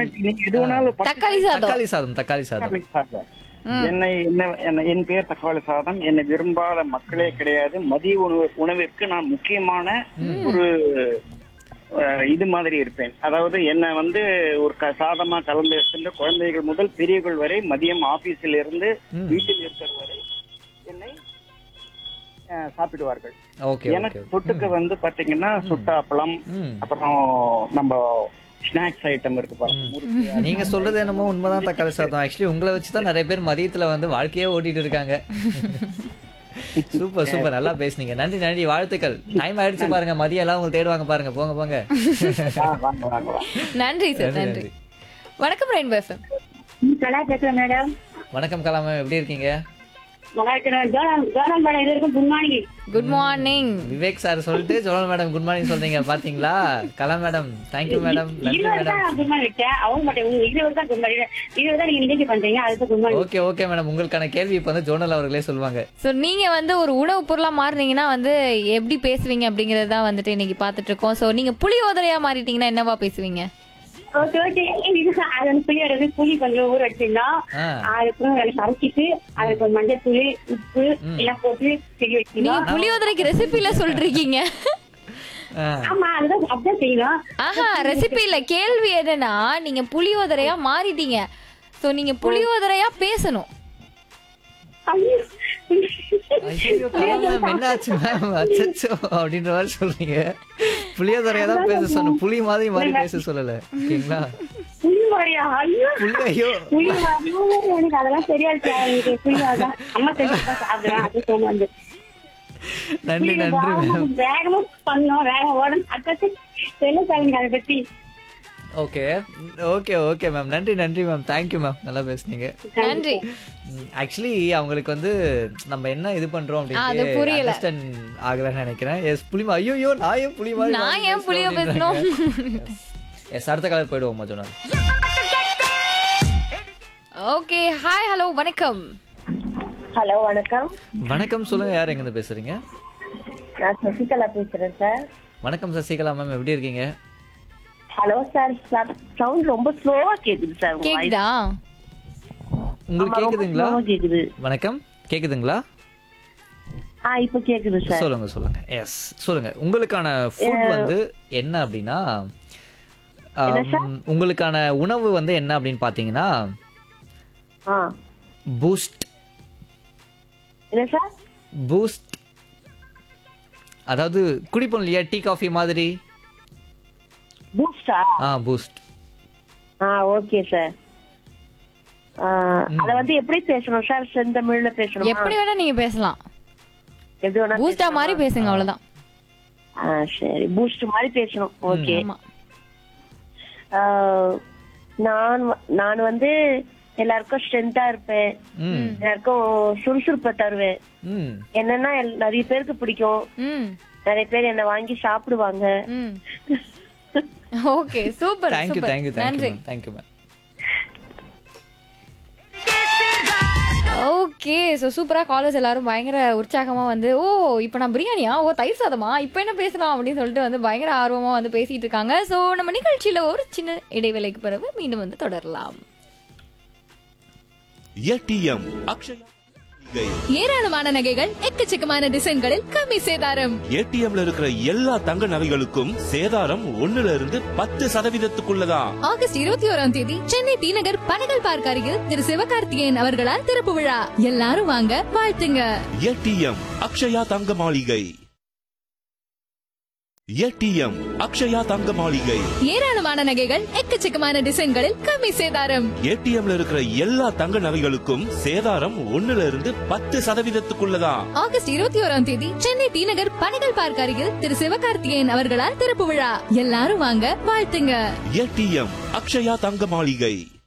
எனக்கு நீங்க எது வேணாலும் பத்து தக்காளி சாதம் தக்காளி சாதம் தக்காளி சாதம் தக்காளி சாதம் என்னை என்ன என்ன- என் பேர் தக்காளி சாதம் என்னை விரும்பாத மக்களே கிடையாது மதிய உணவு உணவிற்கு நான் முக்கியமான ஒரு அஹ், இது மாதிரி இருப்பேன் அதாவது என்ன வந்து ஒரு க- சாதமா கலந்து இருக்கின்ற குழந்தைகள் முதல் பெரியவர்கள் வரை மதியம் ஆபீஸில் இருந்து வீட்டில் இருக்கிற வரை என்னை அஹ், சாப்பிடுவார்கள் ஓகே எனக்கு ஓகே தொட்டுக்க வந்து பாத்தீங்கன்னா சுட்ட அப்பளம் ம். அப்புறம் நம்ம ஸ்நாக்ஸ் ஐட்டம் இருக்கு பாருங்க முறுக்கு, நீங்க சொல்றது என்னமோ உண்மைதான் தக்காளி சாதம் ஆக்சுவலி உங்களை வச்சு தான் நிறைய பேர் மதியத்துல வந்து வாழ்க்கையே ஓட்டிட்டு இருக்காங்க சூப்பர் சூப்பர் நல்லா பேசுனீங்க நன்றி நன்றி வாழ்த்துக்கள் டைம் ஆயிடுச்சு பாருங்க மதியம் எல்லாம் உங்களுக்கு தேடுவாங்க பாருங்க போங்க போங்க ஆ, வாங்க வாங்க வாங்க நன்றி சார் நன்றி, நன்றி நன்றி. வணக்கம் ரெயின்போ எஃப்எம் நல்லா பேசுறேன் மேடம் வணக்கம் கலாம எப்படி இருக்கீங்க நல்லா இருக்கிறேன் ஜோனம் ஜோனம் மேடம் இது வரைக்கும் good morning good morning Vivek sir சொல்லிட்டு ஜோனல் மேடம் குட் மார்னிங் சொல்றீங்க பாத்தீங்களா கலா மேடம் தேங்க்யூ மேடம் நன்றி இருபது மேடம் தான் குட் மார்னிங் வச்சேன் அவங்க மட்டும் உங்க இருபது தான் குட் மார்னிங் இருபது தான் நீங்க நிகழ்ச்சி பண்றீங்க அதுக்கு good morning okay okay madam உங்களுக்கான கேள்வி இப்ப வந்து ஜோனல் அவர்களே சொல்லுவாங்க ஸோ நீங்க வந்து ஒரு உணவு பொருளா மாறுனீங்கன்னா வந்து எப்படி பேசுவீங்க அப்படிங்கறத தான் வந்துட்டு இன்னைக்கு பார்த்துட்டு இருக்கோம் ஸோ நீங்க புளியோதரையா மாறிட்டீங்கன்னா என்னவா பேசுவீங்க ஓகே ஓகே இது அது வந்து புளி எடுத்து புளி கொஞ்சம் ஊற வச்சிருந்தோம் ஆ. அதுக்கப்புறம் அதை கரைச்சிட்டு அதுக்கு கொஞ்சம் மஞ்சள் தூள் உப்பு எல்லாம் போட்டு செடி நீங்க வச்சிருந்தோம் புளியோதரைக்கு ரெசிபில சொல்றீங்க ஆ, ஆமா அதுதான் அப்படிதான் செய்யணும் ஆஹா ரெசிபி இல்ல கேள்வி என்னன்னா நீங்க புளியோதரையா மாறிட்டீங்க ஸோ நீங்க புளியோதரையா பேசணும் ஐயோ. ஐயோ கலா மேம் என்னாச்சு மேம் அச்சச்சோ அப்படின்ற மாதிரி சொல்றீங்க புளியோதரையா தான் பேச சொன்னேன் புளி மாதிரி மாதிரி பேச சொல்லல ஓகேங்களா புளி மாதிரியா ஐயோ புளி ஐயோ புளி மாதிரியா? எனக்கு அதெல்லாம் தெரியாது எனக்கு புளி தான் அம்மா செஞ்சு தான் சாப்பிடுறேன் அது சொன்ன வந்து நன்றி நன்றி மேம் வேகமா பண்ணோம் வேகம் ஓடணும் அடுத்தது சொல்ல சாருங்க அதை பத்தி ஓகே ஓகே ஓகே மேம் நன்றி நன்றி மேம் தேங்க்யூ மேம் நல்லா பேசுனீங்க நன்றி ஆக்சுவலி அவங்களுக்கு வந்து நம்ம என்ன இது பண்றோம் அது அப்படின்னு புரியல. அண்டர்ஸ்டாண்ட் ஆகலன்னு நினைக்கிறேன் எஸ் புலி ஐயோ ஐயோ நான் ஏன் புலி மாதிரி நான் ஏன் புளிய பேசணும் எஸ் அடுத்த காலம் போயிடுவோம் மஜோனா ஓகே ஹாய் ஹலோ வணக்கம் ஹலோ வணக்கம் வணக்கம் சொல்லுங்க யார் எங்க இருந்து பேசுறீங்க நான் சசிகலா பேசுறேன் சார் வணக்கம் சசிகலா மேம் எப்படி இருக்கீங்க ஹலோ சார் சவுண்ட் ரொம்ப ஸ்லோவா கேக்குது சார் உங்க voice. கேக்குதா உங்களுக்கு ஆமா, ரொம்ப கேக்குதுங்களா slow-ஆ கேக்குது வணக்கம் கேக்குதுங்களா ஆ இப்ப கேக்குது சார் சொல்லுங்க சொல்லுங்க எஸ் சொல்லுங்க உங்களுக்கான ஃபுட் வந்து என்ன அப்படின்னா ஆம், உங்களுக்கான உணவு வந்து என்ன அப்படின்னு பாத்தீங்கன்னா ஆ பூஸ்ட் என்ன சார் பூஸ்ட் அதாவது குடிப்போம் இல்லையா டீ காஃபி மாதிரி பூஸ்டா ஆ பூஸ்ட் ஆ ஓகே சார் அத வந்து எப்படி பேசணும் சார் செந்தமிழ்ல பேசணும் எப்படி வேணா நீங்க பேசலாம் எப்படி வேணா பூஸ்டா மாதிரி பேசுங்க அவ்வளவுதான் ஆ சரி பூஸ்ட் மாதிரி பேசணும் ஓகே ஆமா நான் வ- நான் வந்து எல்லாருக்கும் ஸ்ட்ரென்த்தா இருப்பேன் ம் எல்லாருக்கும் சுறுசுறுப்பை தருவேன் ம் என்னன்னா எல்- நிறைய பேருக்கு பிடிக்கும் ம் நிறைய பேர் என்ன வாங்கி சாப்பிடுவாங்க ம் okay super thank you super thank you நன்றி thank you thank you ma'am okay so சூப்பராக காலேஜ் எல்லாரும் பயங்கர உற்சாகமாக வந்து ஓ இப்போ நான் பிரியாணியா ஓ தயிர் சாதமா இப்போ என்ன பேசலாம் அப்படின்னு சொல்லிட்டு வந்து பயங்கர ஆர்வமாக வந்து பேசிட்டு இருக்காங்க ஸோ நம்ம நிகழ்ச்சியில் ஒரு சின்ன இடைவேளைக்கு பிறகு மீண்டும் வந்து தொடரலாம் ஏடிஎம் அக்ஷயா இதை ஏராளமான நகைகள் எக்கச்சக்கமான டிசைன்களில் கம்மி சேதாரம் ஏடிஎம்ல இருக்கிற எல்லா தங்க நகைகளுக்கும் சேதாரம் ஒண்ணுல இருந்து பத்து சதவீதத்துக்குள்ளதான் ஆகஸ்ட் இருபத்தி ஓராம் தேதி சென்னை டி நகர் பனகல் பார்க் அருகில் திரு சிவகார்த்திகேயன் அவர்களால் திறப்பு விழா எல்லாரும் வாங்க வாழ்த்துங்க ஏடிஎம் அக்ஷயா தங்க மாளிகை ஏடிஎம் அக்ஷயா தங்க மாளிகை ஏராளமான நகைகள் எக்கச்சக்கமான டிசைன்களில் கம்மி சேதாரம் ஏடிஎம்ல இருக்கிற எல்லா தங்க நகைகளுக்கும் சேதாரம் ஒண்ணுல இருந்து பத்து சதவீதத்துக்குள்ளதான் ஆகஸ்ட் இருபத்தி ஓராம் தேதி சென்னை டி நகர் பனகல் பார்க் அருகில் திரு சிவகார்த்திகேயன் அவர்களால் திறப்பு விழா எல்லாரும் வாங்க வாழ்த்துங்க ஏடிஎம் அக்ஷயா தங்க மாளிகை